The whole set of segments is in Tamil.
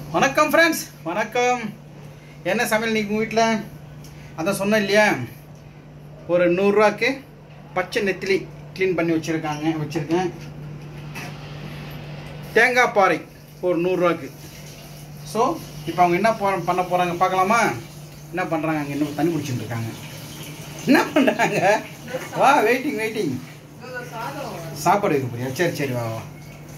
வணக்கம் ஃப்ரெண்ட்ஸ் வணக்கம் என்ன சமையல் இன்னைக்கு உங்கள் வீட்டில் அதான் சொன்னேன் இல்லையா ஒரு நூறுரூவாக்கு பச்சை நெத்திலி க்ளீன் பண்ணி வச்சுருக்காங்க வச்சுருக்கேன் தேங்காய் பாறை ஒரு நூறுரூவாக்கு ஸோ இப்போ அவங்க என்ன போ பண்ண போகிறாங்க பார்க்கலாமா என்ன பண்ணுறாங்க அங்கே இன்னும் தண்ணி குடிச்சிட்டு இருக்காங்க என்ன பண்ணுறாங்க வா வெயிட்டிங் வெயிட்டிங் சாப்பாடு வைக்க போறியா சரி சரி வா வா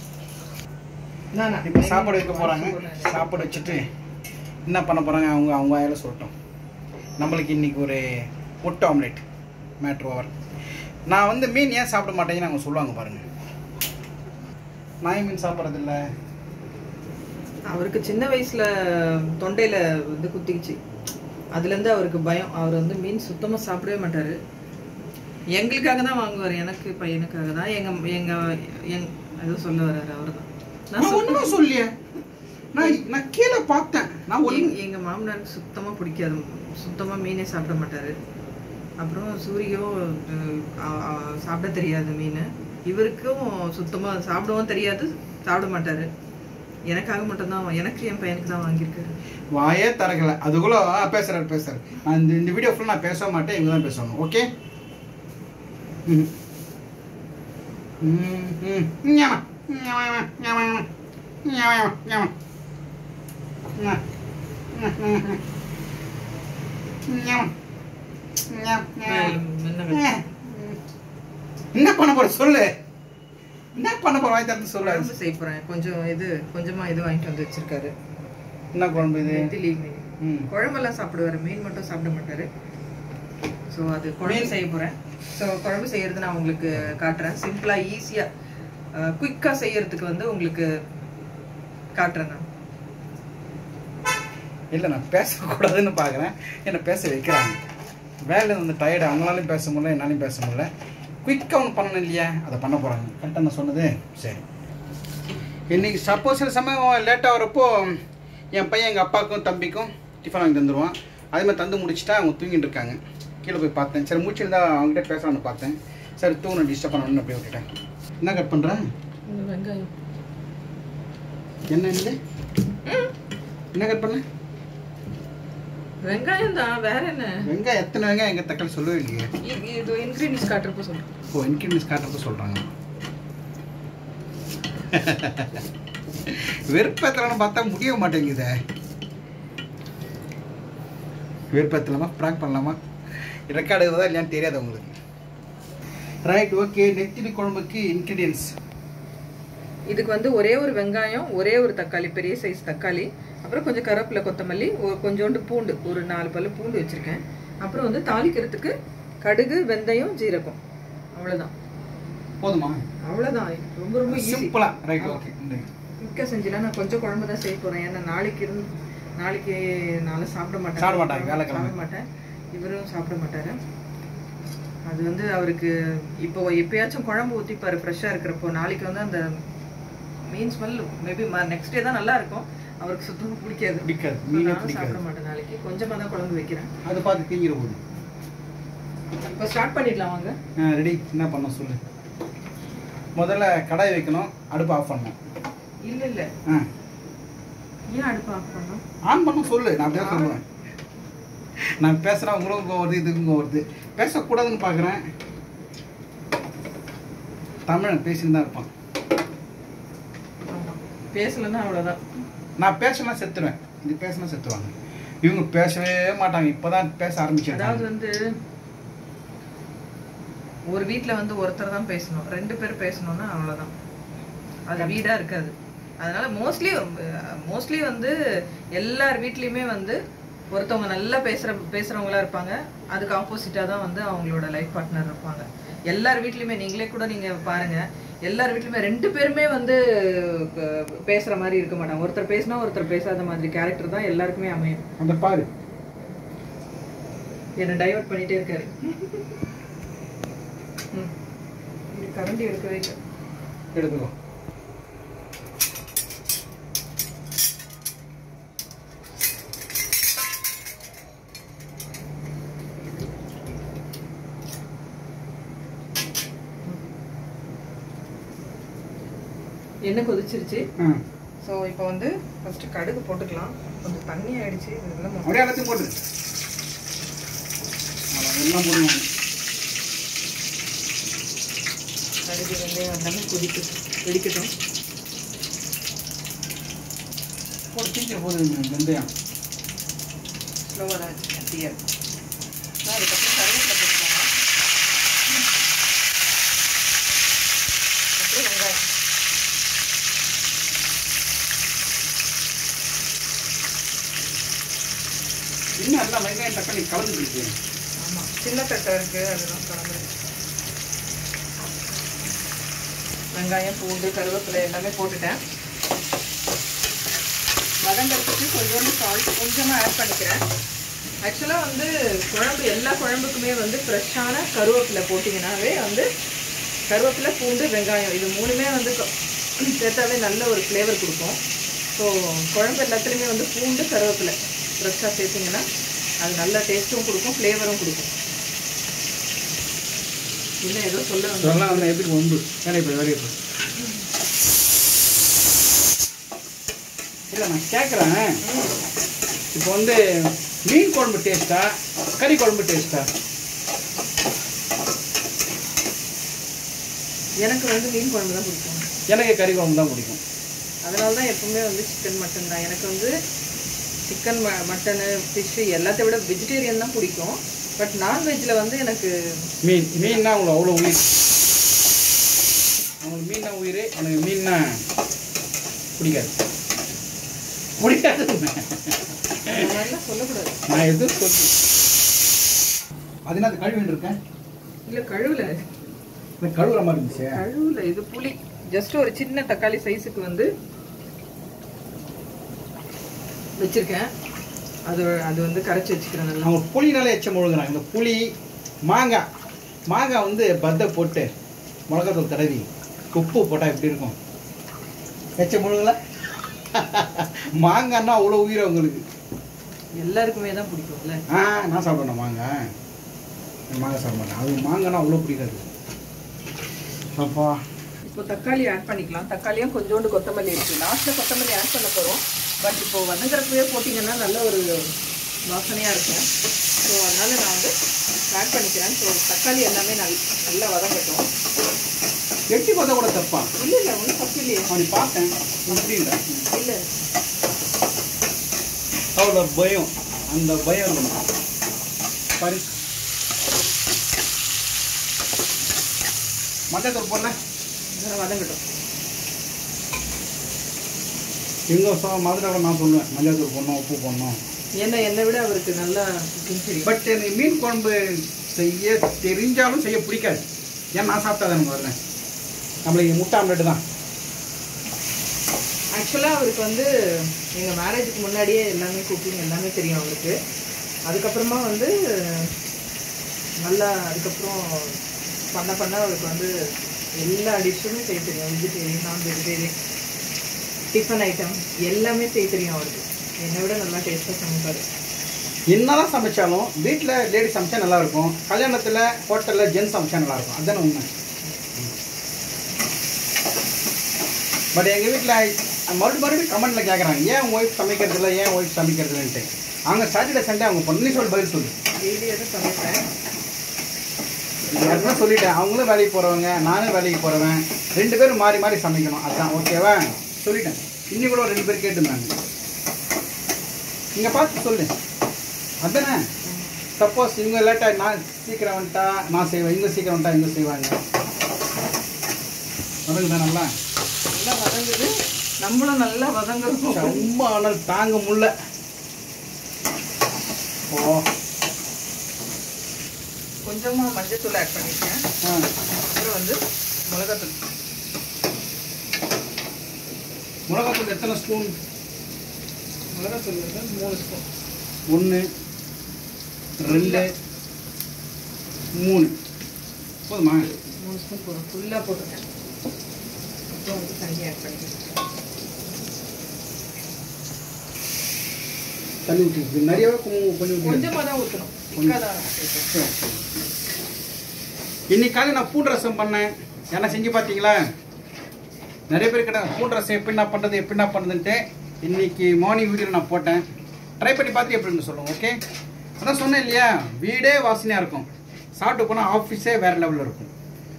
இப்போ சாப்பாடு வைக்க போகிறாங்க சாப்பாடு வச்சுட்டு என்ன பண்ண போகிறாங்க அவங்க அவங்க வாயில சொல்லட்டும் நம்மளுக்கு இன்னைக்கு ஒரு முட்டை ஆம்லெட் மேட்ரு ஓவர் நான் வந்து மீன் ஏன் சாப்பிட மாட்டேங்கன்னு அவங்க சொல்லுவாங்க பாருங்க நாய் மீன் சாப்பிட்றதில்ல அவருக்கு சின்ன வயசுல தொண்டையில வந்து குத்திக்கிச்சு அதுல இருந்து அவருக்கு பயம் அவர் வந்து மீன் சுத்தமா சாப்பிடவே மாட்டாரு எங்களுக்காக தான் வாங்குவார் எனக்கு பையனுக்காக தான் எங்க எங்க எங் ஏதோ சொல்ல வர்றாரு அவர் தான் நான் நான் ஒன்றுமே சொல்லியே நான் நான் கீழே பார்த்தேன் நான் ஒன்று எங்க- எங்க மாமனாருக்கு சுத்தமா பிடிக்காது சுத்தமா மீனே சாப்பிட மாட்டாரு அப்புறம் சூரியோ அஹ், அ- அ- சாப்பிட தெரியாது மீன் இவருக்கும் சுத்தமா சாப்பிடவும் தெரியாது சாப்பிட மாட்டாரு எனக்காக மட்டும்தான் எனக்கு என் பையனுக்கு தான் வாங்கியிருக்காரு வாயே திறக்கல அதுக்குள்ள ஆ, பேசுறாரு பேசுறாரு நான் இந்த இந்த வீடியோ ஃபுல்லாக நான் பேச மாட்டேன் இவங்க தான் பேசணும் ஓகே ம் ம் ம் ஞாமா ஞாமா ஞாமா ஞாமா ஞாமா ஞாமா ஞாமா என்ன என்ன பண்ண போற சொல்லு என்ன பண்ண போற வாய் திறந்து சொல்லு குழம்பு செய்ய போறேன் கொஞ்சம் இது கொஞ்சமா இது வாங்கிட்டு வந்து வச்சிருக்காரு என்ன குழம்பு இது நெத்திலி மீன் ம் குழம்பெல்லாம் சாப்பிடுவாரு மீன் மட்டும் சாப்பிட மாட்டாரு ஸோ அது குழம்பு மீன். செய்ய போறேன் ஸோ குழம்பு செய்யறது நான் உங்களுக்கு காட்டுறேன் சிம்பிளா ஈஸியா குயிக்கா செய்யறதுக்கு வந்து உங்களுக்கு காட்டுறேன் நான் இல்லை நான் பேசக்கூடாதுன்னு பார்க்குறேன் என்னை பேச வைக்கிறாங்க வேலையில் வந்து டயர்டு அவங்களாலையும் பேச முடியல என்னாலையும் பேச முடியல குயிக்காக ஒன்று பண்ணணும் இல்லையா அதை பண்ண போகிறாங்க கரெக்டாக நான் சொன்னது சரி இன்னைக்கு சப்போஸ் சில சமயம் லேட்டாக வரப்போ என் பையன் எங்கள் அப்பாவுக்கும் தம்பிக்கும் டிஃபன் வாங்கி தந்துடுவான் அதே மாதிரி தந்து முடிச்சுட்டா அவங்க தூங்கிட்டு இருக்காங்க கீழே போய் பார்த்தேன் சரி மூச்சு இருந்தால் அவங்ககிட்ட பேசலாம்னு பார்த்தேன் சரி தூங்கணும் டிஸ்டர்ப் பண்ணணும்னு அப்படியே விட்டுட்டேன் என்ன கட் பண்ணுறேன் வெங்காயம் என்ன இது என்ன கட் பண்ண வெங்காயம் தான் வேற என்ன வெங்காயம் எத்தனை வெங்காயம் எங்கள் தக்காளி சொல்லவே இல்லையே இ- இது இன்கிரீடியன்ஸ் காட்டுறப்போ சொல்றேன் ஓ இன்கிரீடியன்ஸ் காட்டுறப்ப சொல்கிறாங்க வெறுப்பேற்றலாம்னு பார்த்தா முடிய மாட்டேங்குதே வெறுப்பேற்றலாமா ப்ராங்க் பண்ணலாமா ரெக்கார்டு இருக்குதா இல்லையான்னு தெரியாது உங்களுக்கு ரைட் ஓகே நெத்திலி குழம்புக்கு இன்கிரீடியன்ஸ் இதுக்கு வந்து ஒரே ஒரு வெங்காயம் ஒரே ஒரு தக்காளி பெரிய சைஸ் தக்காளி அப்புறம் கொஞ்சம் கருவேப்பிலை கொத்தமல்லி ஒரு கொஞ்சோண்டு பூண்டு ஒரு நாலு பல்லு பூண்டு வச்சிருக்கேன் அப்புறம் வந்து தாளிக்கிறதுக்கு கடுகு வெந்தயம் ஜீரகம் அவ்வளவுதான் போதுமா அவ்வளவுதான் ரொம்ப ரொம்ப ஈஸி சிம்பிளா ரைட் ஓகே மிக்க செஞ்சில நான் கொஞ்சம் குழம்பு தான் செய்ய போறேன் ஏன்னா நாளைக்கு இருந்து நாளைக்கு நாளை சாப்பிட மாட்டேன் சாப்பிட மாட்டாங்க, வேலைக்கிழமை. சாப்பிட மாட்டேன் இவரும் சாப்பிட மாட்டாரு அது வந்து அவருக்கு இப்போ எப்பயாச்சும் குழம்பு ஊற்றிப்பாரு ஃப்ரெஷ்ஷாக இருக்கிறப்போ நாளைக்கு வந்து அந்த மீன் ஸ்மெல் மேபி நெக்ஸ்ட் டே தான் நல்லா இருக்கும் அவருக்கு சுத்தமாக பிடிக்காது பிடிக்காது So, மீனே நானும் பிடிக்காது சாப்பிட மாட்டேன் நாளைக்கு கொஞ்சமாக தான் குழம்பு வைக்கிறேன் அது பார்த்து தீங்கிற போகுது இப்போ ஸ்டார்ட் பண்ணிடலாம் வாங்க ரெடி என்ன பண்ண சொல்லு முதல்ல கடாய் வைக்கணும் அடுப்பு ஆஃப் பண்ணணும் இல்லை இல்லை ஆ ஏன் அடுப்பு ஆஃப் பண்ணோம் ஆன் பண்ண சொல்லு நான் அப்படியே சொல்லுவேன் நான் பேசுகிறேன் உங்களுக்கும் கோவம் வருது இதுக்கும் கோவம் வருது பேசக்கூடாதுன்னு பார்க்குறேன் தமிழன் பேசின்னு தான் இருப்பான் ஆமாம் பேசலைன்னா அவ்வளோதான் நான் பேசலாம் செத்துருவேன் இது பேசினா செத்துவாங்க இவங்க பேசவே மாட்டாங்க இப்போதான் பேச அதாவது ஆரம்பிச்சிருக்காங்க வந்து ஒரு வீட்ல வந்து ஒருத்தர் தான் பேசணும் ரெண்டு பேர் பேசணும்னா அவ்வளவுதான் அது வீடா இருக்காது அதனால மோஸ்ட்லி மோஸ்ட்லி வந்து எல்லார் வீட்லயுமே வந்து ஒருத்தவங்க நல்லா பேசுற பேசுறவங்களா இருப்பாங்க அதுக்கு ஆப்போசிட்டா தான் வந்து அவங்களோட லைஃப் பார்ட்னர் இருப்பாங்க எல்லார் வீட்லயுமே நீங்களே கூட நீங்க பாருங்க எல்லார் வீட்லயுமே ரெண்டு பேருமே வந்து அஹ், பேசுற மாதிரி இருக்க மாட்டாங்க ஒருத்தர் பேசினா ஒருத்தர் பேசாத மாதிரி கேரக்டர் தான் எல்லாருக்குமே அமையும் அந்த பாரு என்னை டைவர்ட் பண்ணிட்டே இருக்காரு ம். இது கரண்டி எடுக்கவே இல்லை எடுத்துக்கோ எண்ணெய் கொதிச்சிருச்சு ஆ ஸோ ஸோ இப்போ வந்து ஃபஸ்ட்டு கடுகு போட்டுக்கலாம் கொஞ்சம் தண்ணி ஆயிடுச்சு இதெல்லாம் மொ- அப்படியே எல்லாத்தையும் போட்டு அவ்வளோ எல்லாம் போடுவாங்க கடுகு வெந்தயம் எல்லாமே கொதிக்கு வெடிக்கட்டும் போட்டு சீக்கிரம் போடுவீங்க வெந்தயம் ஸ்லோவாக தான் வச்சுருக்கேன் தீயை நான் அதுக்கப்புறம் கருவேப்பிலை போட்டுக்கலாம் அப்புறம் வெங்காயம் இன்னும் எல்லாம் வெங்காயம் தக்காளி கலந்துட்டு இருக்கு ஆமாம் சின்ன தட்டை இருக்குது அதெல்லாம் கலந்து வெங்காயம் பூண்டு கருவேப்பிலை எல்லாமே போட்டுட்டேன் வதங்கிறதுக்கு கொஞ்சோண்டு சால்ட் கொஞ்சமாக ஆட் பண்ணிக்கிறேன் ஆக்சுவலாக வந்து குழம்பு எல்லா குழம்புக்குமே வந்து ஃப்ரெஷ்ஷான கருவேப்பிலை போட்டிங்கனாவே வந்து கருவேப்பிலை பூண்டு வெங்காயம் இது மூணுமே வந்து கொ- சேர்த்தாவே நல்ல ஒரு ஃப்ளேவர் கொடுக்கும் ஸோ குழம்பு எல்லாத்துலேயுமே வந்து பூண்டு கருவேப்பிலை ஃப்ரெஷ்ஷாக சேர்த்திங்கன்னா அது நல்ல டேஸ்ட்டும் கொடுக்கும் ஃப்ளேவரும் கொடுக்கும் இன்னும் ஏதோ சொல்ல வந்து இதெல்லாம் வந்து எப்படி ஒம்பு வேலையை போய் வேலையை போய் இல்லை நான் கேட்குறேன் இப்போ வந்து மீன் குழம்பு டேஸ்ட்டா கறி குழம்பு டேஸ்ட்டா எனக்கு வந்து மீன் குழம்பு தான் பிடிக்கும் எனக்கு கறி குழம்பு தான் பிடிக்கும் அதனால தான் எப்பவுமே வந்து சிக்கன் மட்டன் தான் எனக்கு வந்து சிக்கன் ம மட்டனு ஃபிஷ்ஷு எல்லாத்தை விட வெஜிடேரியன் தான் பிடிக்கும் பட் நான்வெஜ்ஜில் வந்து எனக்கு மீன் மீன்னா உங்களுக்கு அவ்வளோ உயிர் அவங்களுக்கு மீன்னா உயிர் எனக்கு மீன்னா பிடிக்காது பிடிக்காது அந்த மாதிரிலாம் சொல்லக்கூடாது நான் எதுவும் சொல்லி அது என்ன கழுவின்னு இருக்கேன் இல்லை கழுவுல இந்த கழுவுற மாதிரி இருந்துச்சு கழுவுல இது புளி ஜஸ்ட் ஒரு சின்ன தக்காளி சைஸுக்கு வந்து வச்சிருக்கேன் அது அது வந்து கரைச்சி வச்சுக்கிறேன் நல்லா அவங்க புளினாலே எச்சம் முழுங்குறாங்க இந்த புளி மாங்காய் மாங்காய் வந்து பத்தை போட்டு மிளகாத்தூள் தடவி உப்பு போட்டால் எப்படி இருக்கும் எச்சம் முழுங்கல மாங்காய்னா அவ்வளோ உயிர் அவங்களுக்கு எல்லாருக்குமே தான் பிடிக்கும்ல ஆ நான் சாப்பிடணும் மாங்காய் நான் மாங்காய் சாப்பிட மாட்டேன் அது மாங்காய்னா அவ்வளோ பிடிக்காது அப்பா இப்போ தக்காளி ஆட் பண்ணிக்கலாம் தக்காளியும் கொஞ்சோண்டு கொத்தமல்லி இருக்கு லாஸ்ட்ல கொத்தமல்லி ஆட் பண்ண போறோம் பட் இப்போ வதங்குறப்பவே போட்டிங்கன்னா நல்ல ஒரு வாசனையா இருக்கும் ஸோ அதனால நான் வந்து ஆட் பண்ணிக்கிறேன் ஸோ தக்காளி எல்லாமே நல் நல்லா வதங்கட்டும் எட்டி பார்த்தா கூட தப்பா இல்லை இல்லை ஒன்றும் தப்பு இல்லையே அப்படி பார்த்தேன் எப்படின்ற இல்லை அவ்வளோ பயம் அந்த பயம் இருக்கணும் பாரு மஞ்சத்தூள் போடல இதெல்லாம் வதங்கட்டும் எங்கே சொ மதுரை நான் சொல்லுவேன் மஞ்சத்தூள் போடணும் உப்பு போடணும் ஏன்னா என்னை விட அவருக்கு நல்லா cooking தெரியும் பட் எனக்கு மீன் குழம்பு செய்ய தெரிஞ்சாலும் செய்ய பிடிக்காது ஏன் நான் சாப்பிட்டா எனக்கு வரல நம்மளுக்கு முட்டை ஆம்லெட் தான் ஆக்சுவலாக அவருக்கு வந்து எங்கள் மேரேஜுக்கு முன்னாடியே எல்லாமே குக்கிங் எல்லாமே தெரியும் அவருக்கு அதுக்கப்புறமா வந்து நல்லா அதுக்கப்புறம் பண்ண பண்ண அவருக்கு வந்து எல்லா டிஷ்ஷுமே செய்ய தெரியும் வெஜிடேரியன் நான் வெஜிடேரியன் டிஃபன் ஐட்டம் எல்லாமே செய்ய தெரியும் அவருக்கு என்னை விட நல்லா டேஸ்ட்டாக சமைப்பார் என்னதான் சமைச்சாலும் வீட்டில் லேடி சமைச்சா நல்லா இருக்கும் கல்யாணத்தில் ஹோட்டலில் ஜென்ஸ் சமைச்சா நல்லா இருக்கும் அதுதானே உண்மை பட் எங்கள் வீட்டில் மறுபடியும் மறுபடியும் கமெண்ட்டில் கேட்குறாங்க ஏன் உங்கள் ஒய்ஃப் சமைக்கிறது இல்லை ஏன் ஒய்ஃப் சமைக்கிறது இல்லைன்ட்டு அவங்க சாட்டர்டே சண்டே அவங்க பண்ணி சொல்லி பதில் சொல்லு டெய்லி எதுவும் சமைப்பேன் ஏற்கனவே சொல்லிட்டேன் அவங்களும் வேலைக்கு போகிறவங்க நானும் வேலைக்கு போகிறவன் ரெண்டு பேரும் மாறி மாறி சமைக்கணும் அதுதான் ஓகேவா சொல்லிட்டேன் இன்னும் கூட ஒரு ரெண்டு பேர் கேட்டிருந்தாங்க இங்கே பார்த்து சொல்லு அதானே சப்போஸ் இவங்க லேட்டாக நான் சீக்கிரம் வந்துட்டா நான் செய்வேன் இவங்க சீக்கிரம் வந்துட்டா இவங்க செய்வாங்க வதங்குதா நல்லா நல்லா வதங்குது நம்மளும் நல்லா வதங்குறோம் ரொம்ப ஆனால் தாங்க முடியல ஓ கொஞ்சமாக மஞ்சத்தூள் ஆட் பண்ணியிருக்கேன் ஆ அப்புறம் வந்து மிளகாத்தூள் மிளகாத்தூள் எத்தனை ஸ்பூன் மிளகாத்தூள் வந்து மூணு ஸ்பூன் ஒன்று ரெண்டு மூணு போதுமா மூணு ஸ்பூன் போதும் ஃபுல்லாக போட்டுருக்கேன் அப்புறம் வந்து தண்ணி ஆட் பண்ணிக்கிறேன் தண்ணி ஊற்றி நிறையவே கு- பண்ணி ஊற்றி கொஞ்சமாக தான் ஊற்றணும் திக்காக தான் சேர்க்கணும். இன்னைக்கு காலை நான் பூண்டு ரசம் பண்ணேன் என்ன செஞ்சு பார்த்தீங்களா நிறைய பேர் கேட்டாங்க கூல் ட்ரெஸ் எப்படி என்ன பண்ணுறது எப்படி என்ன பண்ணுறதுன்ட்டு இன்னைக்கு மார்னிங் வீடியோ நான் போட்டேன் ட்ரை பண்ணி பார்த்து எப்படின்னு சொல்லுங்க ஓகே அதான் சொன்னேன் இல்லையா வீடே வாசனையாக இருக்கும் சாப்பிட்டு போனால் ஆஃபீஸே வேற லெவலில் இருக்கும்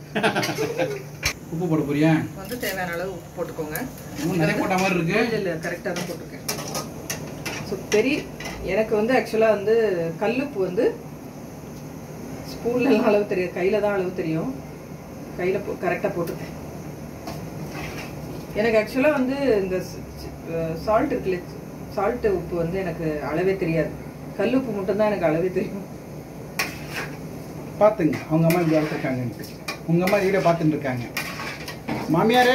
உப்பு போட போறியா வந்து தேவையான அளவு உப்பு போட்டுக்கோங்க இன்னும் நிறைய போட்ட மாதிரி இருக்கு இல்லை இல்லை கரெக்டாக தான் போட்டிருக்கேன் ஸோ பெரிய எனக்கு வந்து ஆக்சுவலாக வந்து கல்லுப்பு வந்து ஸ்பூன்லலாம் அளவு தெரியாது கையில் தான் அளவு தெரியும் கையில் போ கரெக்டாக போட்டுருக்கேன் எனக்கு ஆக்சுவலாக வந்து இந்த சால்ட் இருக்குல்ல சால்ட் உப்பு வந்து எனக்கு அளவே தெரியாது கல்லுப்பு மட்டும்தான் எனக்கு அளவே தெரியும் பார்த்துங்க அவங்க அம்மா இப்படி வளர்த்துருக்காங்கன்ட்டு உங்கள் அம்மா வீடியோ பார்த்துட்டு இருக்காங்க மாமியாரே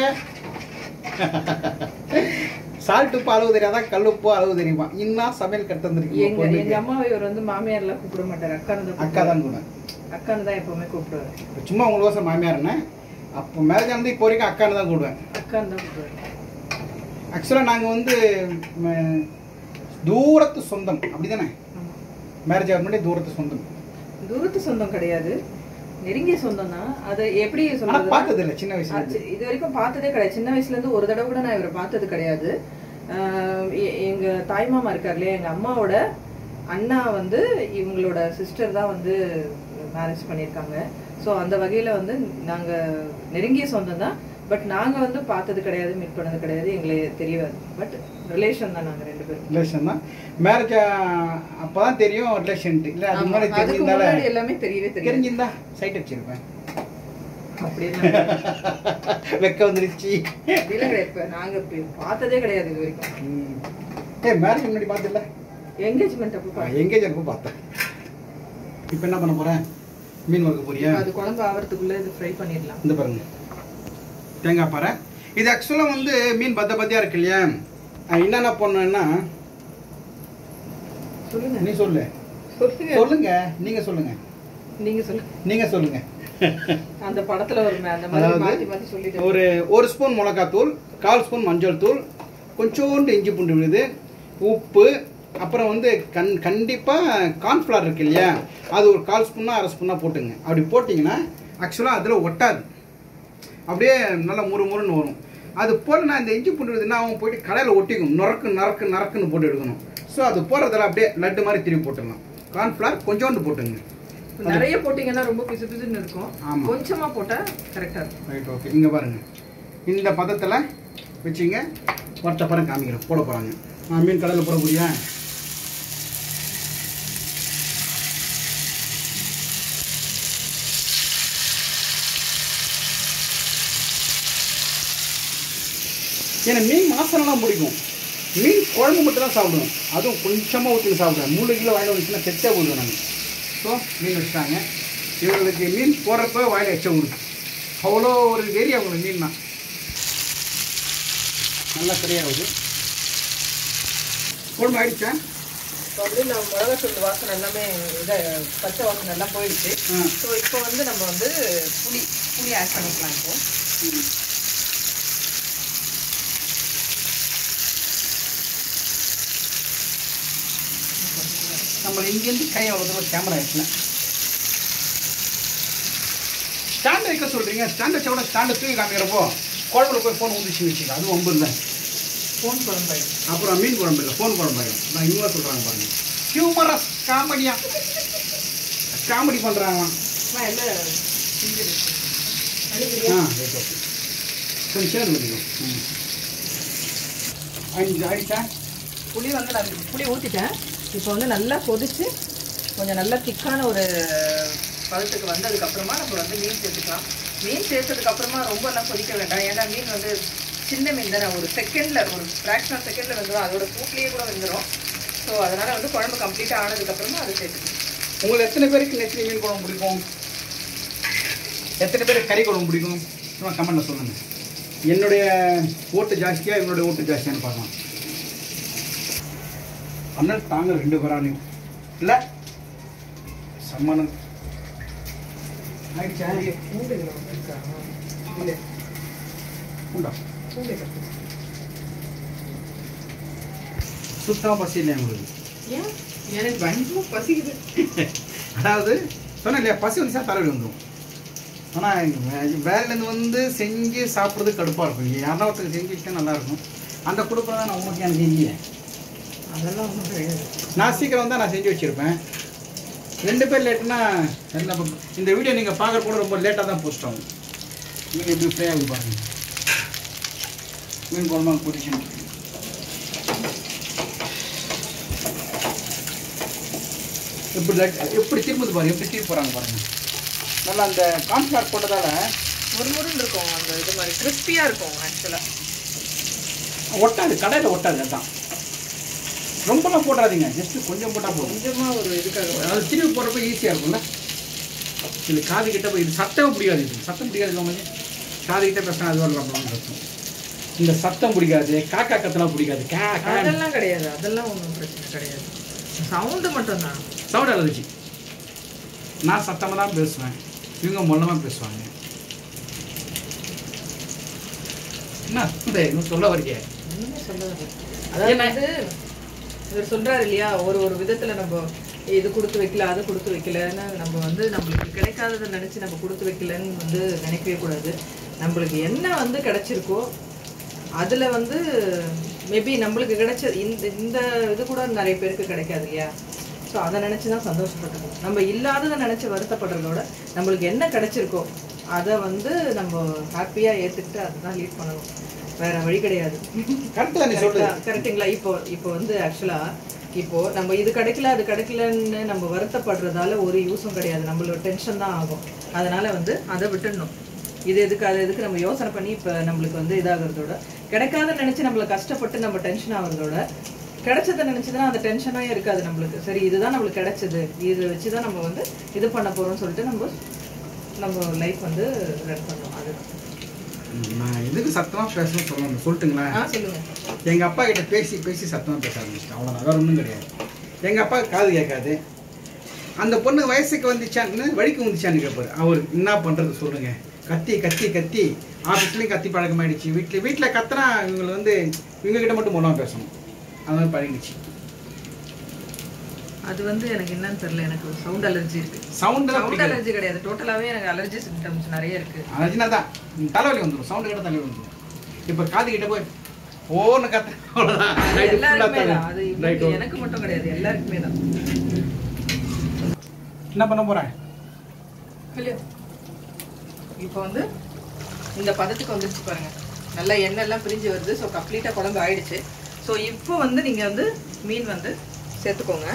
சால்ட் உப்பு அளவு தெரியாதா கல் உப்பு அளவு தெரியுமா இன்னும் சமையல் கட்டு எங்க எங்க வந்துருக்கு அம்மாவை இவர் வந்து மாமியார்லாம் கூப்பிட மாட்டார் அக்கான்னு தான் அக்கா தான் கூட அக்கான்னு தான் எப்பவுமே கூப்பிடுவாரு சும்மா உங்களுக்கு மாமியார்னே அப்போ மேரேஜ் ஆனது இப்போ வரைக்கும் அக்கான்னு தான் கூடுவேன் அக்கான்னு தான் கூப்பிடுவாரு ஆக்சுவலாக நாங்கள் வந்து ம, தூரத்து சொந்தம் அப்படி தானே ஆமா. மேரேஜ் ஆக முன்னாடி தூரத்து சொந்தம் தூரத்து சொந்தம் கிடையாது நெருங்கிய சொந்தம் தான் அது எப்படி ஆனால் சொல்றது பார்த்தது இல்லை சின்ன வயசுல ஆ, சி- இது வரைக்கும் பார்த்ததே கிடையாது சின்ன வயசுல இருந்து ஒரு தடவை கூட நான் இவரை பார்த்தது கிடையாது ஆஹ் எ- எங்க தாய்மாமா இருக்கார் இல்லையா எங்க அம்மாவோட அண்ணா வந்து இவங்களோட சிஸ்டர் தான் வந்து மேரேஜ் பண்ணியிருக்காங்க ஸோ அந்த வகையில வந்து நாங்க நெருங்கிய சொந்தம் தான் பட் நாங்க வந்து பார்த்தது கிடையாது மீட் பண்ணது கிடையாது எங்களுக்கு தெரியாது பட் ரிலேஷன் தான் நாங்க ரெண்டு பேரும் ரிலேஷன் தான் மேரேஜ் அப்போ தான் தெரியும் ரிலேஷன்ட்டு இல்லை அது ஆமா, முன்னாடி அதுக்கு தெரிஞ்சிருந்தால முன்னாடி எல்லாமே தெரியவே தெரியாது தெரிஞ்சிருந்தா சைட் அடிச்சிருப்பேன் அப்படி எல்லாம் வெக்க வந்துருச்சு அப்படிலாம் கிடையாது இப்ப நாங்க இப்ப பார்த்ததே கிடையாது இது வரைக்கும் ம். ஏய் மேரேஜ் முன்னாடி பார்த்துல என்கேஜ்மெண்ட் அப்போ பார்த்தேன். எங்கேஜ் இருப்போ பார்த்தேன் இப்போ என்ன பண்ண போகிறேன் மீன் வறுக்க போறியா அது குழம்பு ஆவறதுக்குள்ள இது ஃப்ரை பண்ணிடலாம் இந்த பாருங்க தேங்காய் பாறை இது ஆக்சுவலாக வந்து மீன் பத்த பத்தியா இருக்கு இல்லையா அஹ் என்னென்ன பண்ணணும்னா சொல்லுங்க நீ சொல்லு சொல்லுங்க சொல்லுங்க நீங்க சொல்லுங்க நீங்க சொல்லுங்க நீங்க சொல்லுங்க அந்த படத்துல ஒரு ம- அந்த மாதிரி அதாவது மாத்தி மாத்தி சொல்லிட்டு ஒரு ஒரு ஸ்பூன் மிளகாத்தூள் கால் ஸ்பூன் மஞ்சள் தூள் கொஞ்சோண்டு இஞ்சி பூண்டு விழுது உப்பு அப்புறம் வந்து கண் கண்டிப்பாக கார்ன்ஃப்ளவர் இருக்கு இல்லையா அது ஒரு கால் ஸ்பூனா அரை ஸ்பூனாக போட்டுங்க அப்படி போட்டிங்கன்னா ஆக்சுவலாக அதில் ஒட்டாது அப்படியே நல்லா முறு முறுன்னு வரும் அது போல் நான் இந்த இஞ்சி பூண்டு விழுதுன்னா அவன் போயிட்டு கடையில் ஒட்டிக்கும் நொறக்கு நறக்கு நறக்குன்னு போட்டு எடுக்கணும் ஸோ அது போடுறதில் அப்படியே லட்டு மாதிரி திருப்பி போட்டுடலாம் கார்ன்ஃப்ளவர் கொஞ்சோண்டு போட்டுங்க நிறைய போட்டீங்கன்னா ரொம்ப பிசு பிசுன்னு இருக்கும் ஆமா. கொஞ்சமா போட்டா கரெக்டா இருக்கும் ரைட் ஓகே இங்கே பாருங்க இந்த பதத்தில் வச்சுங்க ஒருத்த படம் காமிக்கிறேன் போட போகிறாங்க நான் மீன் கடையில் போட போறியா எனக்கு மீன் மாசனெல்லாம் பிடிக்கும் மீன் குழம்பு மட்டும் தான் சாப்பிடுவேன் அதுவும் கொஞ்சமாக ஊற்றி சாப்பிடுவேன் மூணு கிலோ வாயில் வந்துச்சுன்னா செத்தே போடுவேன் நான் ஸோ மீன் வச்சுட்டாங்க இவங்களுக்கு மீன் போடுறப்ப வாயில் எச்ச விடுது அவ்வளோ ஒரு வெறி அவங்களுக்கு மீன் தான் நல்லா சரியாகுது குழம்பு ஆயிடுச்சா இப்போ வந்து நம்ம மிளகாத்தூள் வாசனை எல்லாமே இதை பச்சை வாசனை எல்லாம் போயிடுச்சு ஆ ஸோ இப்போ வந்து நம்ம வந்து புளி புளி ஆட் பண்ணிக்கலாம் இப்போ ம். நம்ம இங்கேருந்து கை அவ்வளோ தூரம் கேமரா வைக்கல ஸ்டாண்ட் வைக்க சொல்கிறீங்க ஸ்டாண்ட் வச்ச கூட ஸ்டாண்டை தூக்கி காமிக்கிறப்போ குழம்புல போய் ஃபோன் ஊதிச்சு வச்சுக்க அது ஒம்பு இல்லை ஃபோன் குழம்பாயிடும் அப்புறம் மீன் குழம்பு இல்லை ஃபோன் குழம்பாயிடும் நான் இவங்க சொல்கிறாங்க பாருங்க ஹியூமரஸ் காமெடியா காமெடி பண்ணுறாங்க நான் எல்லாம் செஞ்சிருக்கேன் ஆ ரைட் ஓகே கொஞ்சம் சேர் பண்ணிக்கோ ம் அஞ்சு ஆயிடுச்சா புளி வந்து நான் புளி ஊற்றிட்டேன் இப்போ வந்து நல்லா கொதிச்சு கொஞ்சம் நல்லா திக்கான ஒரு பதத்துக்கு வந்ததுக்கு அப்புறமா நம்ம வந்து மீன் சேர்த்துக்கலாம் மீன் சேர்த்ததுக்கு அப்புறமா ரொம்ப எல்லாம் கொதிக்க வேண்டாம் ஏன்னா மீன் வந்து சின்ன மீன் தானே ஒரு செகண்ட்ல ஒரு ஃப்ராக்ஷன் ஆஃப் செகண்ட்ல வந்துடும் அதோட கூட்லேயே கூட வந்துடும் ஸோ அதனால வந்து குழம்பு கம்ப்ளீட்டாக ஆனதுக்கு அப்புறமா அதை சேர்த்துக்கணும் உங்களுக்கு எத்தனை பேருக்கு நெத்திலி மீன் குழம்பு பிடிக்கும் எத்தனை பேருக்கு கறி குழம்பு பிடிக்கும் சும்மா கமெண்ட்ல சொல்லுங்க என்னுடைய ஓட்டு ஜாஸ்தியா இவனுடைய ஓட்டு ஜாஸ்தியான்னு பார்க்கலாம் அண்ணன் தாங்க ரெண்டு பேரானையும் இல்லை சம்மானம் ஆயிடுச்சா பூண்டு இல்லை உண்டா பூண்டு சுத்தமாக பசி இல்லை உங்களுக்கு ஏன் எனக்கு பயங்கரமாக பசிக்குது அதாவது சொன்னேன் இல்லையா பசி வந்துச்சா தலைவலி வந்துடும் ஆனால் வேலையிலேருந்து வந்து செஞ்சு சாப்பிட்றது கடுப்பாக இருக்கும் இங்கே யாரா ஒருத்தருக்கு செஞ்சு வச்சா நல்லா இருக்கும் அந்த குடுப்பம் தான் நான் உங்களுக்கு எனக்கு இல்லையே அதெல்லாம் ஒன்றும் கிடையாது நான் சீக்கிரம் வந்தால் நான் செஞ்சு வச்சுருப்பேன் ரெண்டு பேர் லேட்டுனா எல்லாம் பக்கம் இந்த வீடியோ நீங்கள் பார்க்குற கூட ரொம்ப லேட்டாக தான் போஸ்ட் ஆகும் நீங்கள் எப்படி ஃப்ரீ ஆகுது பாருங்க மீன் குழம்பு பொரிச்சு எப்படி லேட் எப்படி திரும்புது பாருங்க எப்படி திருப்பி போகிறாங்க பாருங்க நல்லா அந்த கான்ஃப்ளார் போட்டதால ஒரு முருன்னு இருக்கும் அந்த இது மாதிரி கிறிஸ்பியாக இருக்கும் ஆக்சுவலாக ஒட்டாது கடையில் ஒட்டாது அதான் ரொம்பலாம் போடாதீங்க ஜஸ்ட் கொஞ்சம் போட்டால் போதும் கொஞ்சமாக ஒரு இதுக்காக அதாவது திரும்பி போடுறப்ப ஈஸியாக இருக்கும்ல இது காது கிட்ட போய் இது சத்தம் பிடிக்காது இது சத்தம் பிடிக்காது இல்லை காது கிட்ட பேசினா அது வரலாம் இருக்கும் இந்த சத்தம் பிடிக்காது காக்கா கத்தலாம் பிடிக்காது கே கே அதெல்லாம் கிடையாது அதெல்லாம் ஒன்றும் பிரச்சனை கிடையாது சவுண்டு மட்டும்தான் சவுண்ட் அலர்ஜி நான் சத்தமாக தான் பேசுவேன் இவங்க மொல்லமாக பேசுவாங்க என்ன இந்த இன்னும் சொல்ல வரீங்க ஒண்ணுமே சொல்லாது அதாவது வந்து இவர் சொல்றாரு இல்லையா ஒரு ஒரு விதத்துல நம்ம இது கொடுத்து வைக்கல அது கொடுத்து வைக்கலன்னு நம்ம வந்து நம்மளுக்கு கிடைக்காததை நினைச்சு நம்ம கொடுத்து வைக்கலன்னு வந்து நினைக்கவே கூடாது நம்மளுக்கு என்ன வந்து கிடைச்சிருக்கோ அதுல வந்து மேபி நம்மளுக்கு கிடைச்ச இந்த இந்த இது கூட நிறைய பேருக்கு கிடைக்காது இல்லையா ஸோ அதை நினைச்சு தான் சந்தோஷப்பட்டுக்கணும் நம்ம இல்லாததை நினைச்சு வருத்தப்படுறதோட நம்மளுக்கு என்ன கிடைச்சிருக்கோ அதை வந்து நம்ம ஹாப்பியா ஏத்துக்கிட்டு அதுதான் லீட் பண்ணணும் வேற வழி கிடையாது கரெக்டு தான் நீ சொல்றது கரெக்டுங்களா இப்போ இப்போ வந்து ஆக்சுவலா இப்போ நம்ம இது கிடைக்கல அது கிடைக்கலன்னு நம்ம வருத்தப்படுறதால ஒரு யூஸும் கிடையாது நம்மளோட டென்ஷன் தான் ஆகும் அதனால வந்து அதை விட்டுடணும் இது எதுக்கு அது எதுக்கு நம்ம யோசனை பண்ணி இப்போ நம்மளுக்கு வந்து இதாகிறதோட கிடைக்காத நினைச்சு நம்மள கஷ்டப்பட்டு நம்ம டென்ஷன் ஆகுறதோட கிடைச்சதை நினைச்சுதான் அந்த டென்ஷனாக இருக்காது நம்மளுக்கு சரி இதுதான் நம்மளுக்கு கிடைச்சது இதை வச்சு தான் நம்ம வந்து இது பண்ண போறோம்னு சொல்லிட்டு நம்ம நம்ம லைஃப் வந்து ரன் பண்ணோம் அதுதான் நான் எதுக்கு சத்தமாக பேசணும்னு சொல்லணும் சொல்லட்டுங்களா ஆ சொல்லுங்க எங்கள் அப்பா கிட்ட பேசி பேசி சத்தமாக பேச ஆரம்பிச்சிட்டேன் அவ்வளோதான் வேறு ஒன்றும் கிடையாது எங்கள் அப்பா காது கேட்காது அந்த பொண்ணு வயசுக்கு வந்துச்சான்னு வழிக்கு வந்துச்சான்னு கேட்பாரு அவர் என்ன பண்ணுறது சொல்லுங்க கத்தி கத்தி கத்தி ஆஃபீஸ்லேயும் கத்தி பழக்கமாயிடுச்சு வீட்டில் வீட்டில் கத்துனா இவங்களை வந்து இவங்க கிட்ட மட்டும் மூலமாக பேசணும் அது மாதிரி பழகிடுச்சு அது வந்து எனக்கு என்னன்னு தெரியல எனக்கு சவுண்ட் அலர்ஜி இருக்கு சவுண்டெல்லாம் சவுண்ட் பிடிக்காது அலர்ஜி கிடையாது டோட்டலாவே எனக்கு அலர்ஜி சிம்டம்ஸ் நிறைய இருக்கு அதுனா தான் தலைவலி வந்துடும் சவுண்டு கிட்ட தலைவலி வந்துடும் இப்போ காது கிட்ட போய் ஓன்னு கத்த அவ்வளோதான் நைட்டு எல்லாருக்குமே தான் அது ஃபுல்லாக இவங்களுக்கு ரைட் எனக்கு மட்டும் கிடையாது எல்லாருக்குமே தான் என்ன பண்ண போகிறேன் இல்லையா இப்போ வந்து இந்த பதத்துக்கு வந்துருச்சு பாருங்க நல்லா எண்ணெய் எல்லாம் பிரிஞ்சு வருது ஸோ கம்ப்ளீட்டாக குழம்பு ஆயிடுச்சு ஸோ இப்போ வந்து நீங்கள் வந்து மீன் வந்து சேர்த்துக்கோங்க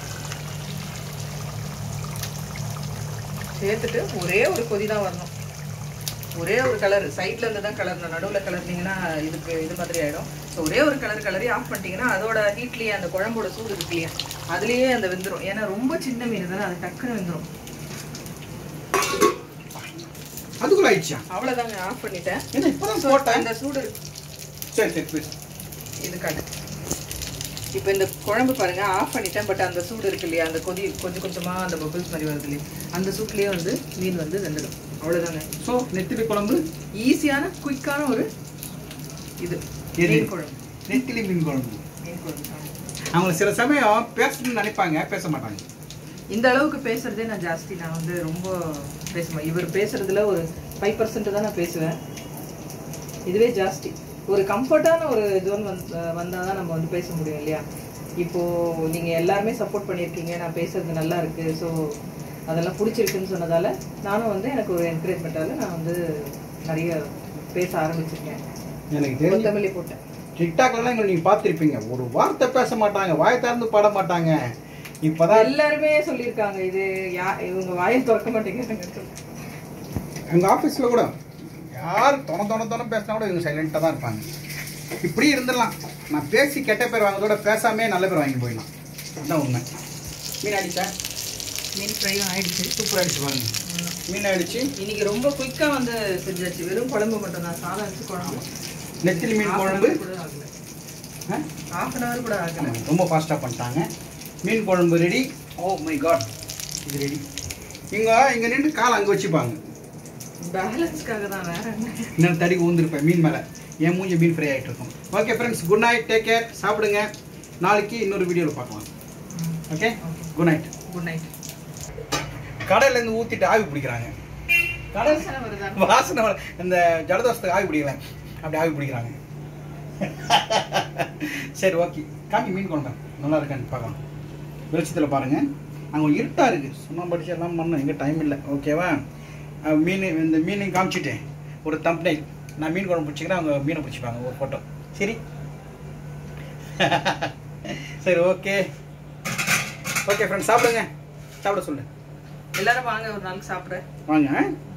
சேர்த்துட்டு ஒரே ஒரு கொதி தான் வரணும் ஒரே ஒரு கலர் சைட்ல இருந்து தான் கலரணும் நடுவில் கலர்னீங்கன்னா இதுக்கு இது மாதிரி ஆயிடும் ஸோ ஒரே ஒரு கலர் கலரி ஆஃப் பண்ணிட்டீங்கன்னா அதோட ஹீட்லேயே அந்த குழம்போட சூடு இருக்கு இல்லையா அதுலேயே அந்த வெந்துடும் ஏன்னா ரொம்ப சின்ன மீன் தானே அது டக்குன்னு வெந்துடும் அதுக்குள்ள ஆயிடுச்சா அவ்வளோதாங்க ஆஃப் பண்ணிட்டேன் என்ன இப்போ தான் போட்டேன் அந்த சூடு இருக்கு. சரி சரி பேசு இது காட்டு இப்போ இந்த குழம்பு பாருங்க ஆஃப் பண்ணிட்டேன் பட் அந்த சூடு இருக்கு இல்லையா அந்த கொதி கொஞ்சம் கொஞ்சமா அந்த பபிள்ஸ் மாதிரி வருது இல்லையா அந்த சூட்லேயே வந்து மீன் வந்து வெந்துடும் அவ்வளோதாங்க ஸோ நெத்திலி குழம்பு ஈஸியான குயிக்கான ஒரு இது எது? மீன் குழம்பு நெத்திலி மீன் குழம்பு மீன் குழம்பு ஆமா. அவங்க சில சமயம் பேசணும்னு நினைப்பாங்க பேச மாட்டாங்க இந்த அளவுக்கு பேசுறதே நான் ஜாஸ்தி நான் வந்து ரொம்ப பேசுவேன் இவர் பேசுறதுல ஒரு ஃபைவ் பர்சன்ட் தான் நான் பேசுவேன் இதுவே ஜாஸ்தி ஒரு கம்ஃபர்ட்டான ஒரு ஜோன் வந்து வந்தால் தான் நம்ம வந்து பேச முடியும் இல்லையா இப்போ நீங்க எல்லாருமே சப்போர்ட் பண்ணியிருக்கீங்க நான் பேசுறது நல்லா இருக்கு ஸோ அதெல்லாம் பிடிச்சிருக்குன்னு சொன்னதால நானும் வந்து எனக்கு ஒரு என்கரேஜ்மெண்ட்டால நான் வந்து நிறைய பேச ஆரம்பிச்சிருக்கேன் எனக்கு தெரிஞ்சு கொத்தமல்லி போட்டேன் டிக்டாக்லாம் இங்க நீங்க பார்த்துருப்பீங்க ஒரு வார்த்தை பேச மாட்டாங்க வாய் திறந்து பாட மாட்டாங்க இப்பதான் எல்லாருமே சொல்லியிருக்காங்க இது யா இவங்க வாயை திறக்க மாட்டேங்கிறாங்க எங்க ஆபீஸ்ல கூட யார் தொண தொண தொண பேசினா கூட இவங்க சைலண்டா தான் இருப்பாங்க இப்படி இருந்துடலாம் நான் பேசி கெட்ட பேர் வாங்குறதோட பேசாமே நல்ல பேர் வாங்கி போயிடலாம் அதுதான் உண்மை மீன் அடிச்சா மீன் ஃப்ரையும் ஆயிடுச்சு சூப்பர் அடிச்சு பாருங்க மீன் அடிச்சு இன்னைக்கு ரொம்ப குயிக்கா வந்து செஞ்சாச்சு வெறும் குழம்பு மட்டும் தான் சாதம் வச்சு குழம்பு நெத்திலி மீன் Half an குழம்பு hour கூட ஆகல ஆ? ஹாஃப் அன் ஹவர் கூட ஆகல ஆமா, ரொம்ப ஃபாஸ்ட்டாக பண்ணிட்டாங்க மீன் குழம்பு ரெடி ஓ மை காட் இது ரெடி இங்கே இங்கே நின்று கால் அங்கே வச்சுப்பாங்க பேலன்ஸ்க்காக தான் வேற என்ன இன்னும் தடி ஊந்திருப்பேன் மீன் மேலே என் மூஞ்சி மீன் ஃப்ரை ஆகிட்டு இருக்கும் okay friends good night take care சாப்பிடுங்க நாளைக்கு இன்னொரு வீடியோவில் பார்க்கலாம் okay good night good night கடையிலேருந்து ஊற்றிட்டு ஆவி பிடிக்கிறாங்க கடல் வாசனை வருதா? வாசனை வர இந்த ஜலதோஷத்துக்கு ஆவி பிடிக்கலாம் அப்படி ஆவி பிடிக்கிறாங்க சரி ஓகே காமி மீன் குழம்பு நல்லா இருக்கான்னு பார்க்கலாம் வெளிச்சத்தில் பாருங்க அங்கே இருட்டா இருக்கு சும்மா படிச்சு எல்லாம் பண்ணணும் எங்கே டைம் இல்லை ஓகேவா அஹ் மீன் இந்த மீனையும் காமிச்சிட்டேன் ஒரு தம்ப்னைல் நான் மீன் குழம்பு பிடிச்சிக்கிறேன் அவங்க மீனை பிடிச்சிப்பாங்க ஒரு ஃபோட்டோ சரி சரி ஓகே ஓகே ஃப்ரெண்ட்ஸ் சாப்பிடுங்க சாப்பிட சொல்லு எல்லாரும் வாங்க ஒரு நாளைக்கு சாப்பிட வாங்க